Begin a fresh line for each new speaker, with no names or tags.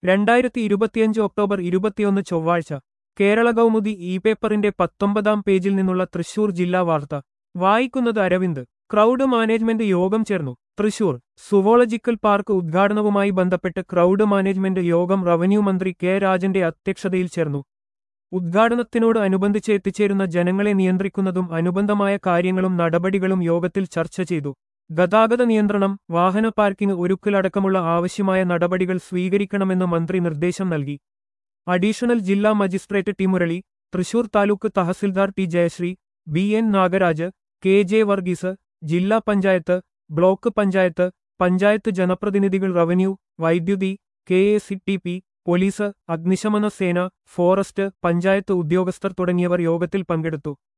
രണ്ടായിരത്തി ഇരുപത്തിയഞ്ച് ഒക്ടോബർ ഇരുപത്തിയൊന്ന് ചൊവ്വാഴ്ച കേരള കൗമുദി ഇ പേപ്പറിന്റെ പത്തൊമ്പതാം പേജിൽ നിന്നുള്ള തൃശൂർ ജില്ലാ വാർത്ത വായിക്കുന്നത് അരവിന്ദ് ക്രൗഡ് മാനേജ്മെന്റ് യോഗം ചേർന്നു തൃശൂർ സുവോളജിക്കൽ പാർക്ക് ഉദ്ഘാടനവുമായി ബന്ധപ്പെട്ട് ക്രൗഡ് മാനേജ്മെന്റ് യോഗം റവന്യൂ മന്ത്രി കെ രാജന്റെ അധ്യക്ഷതയിൽ ചേർന്നു ഉദ്ഘാടനത്തിനോട് അനുബന്ധിച്ച് എത്തിച്ചേരുന്ന ജനങ്ങളെ നിയന്ത്രിക്കുന്നതും അനുബന്ധമായ കാര്യങ്ങളും നടപടികളും യോഗത്തിൽ ചർച്ച ചെയ്തു ഗതാഗത നിയന്ത്രണം വാഹന പാർക്കിംഗ് ഒരുക്കലടക്കമുള്ള ആവശ്യമായ നടപടികൾ സ്വീകരിക്കണമെന്ന് മന്ത്രി നിർദ്ദേശം നൽകി അഡീഷണൽ ജില്ലാ magistrate T Murali Thrissur taluk tahsildar T Jayasree B N Nagaraj K J Varghese ജില്ലാ പഞ്ചായത്ത് ബ്ലോക്ക് പഞ്ചായത്ത് പഞ്ചായത്ത് ജനപ്രതിനിധികൾ റവന്യൂ വൈദ്യുതി K A C T P police അഗ്നിശമന സേന ഫോറസ്റ്റ് പഞ്ചായത്ത് ഉദ്യോഗസ്ഥർ തുടങ്ങിയവർ യോഗത്തിൽ പങ്കെടുത്തു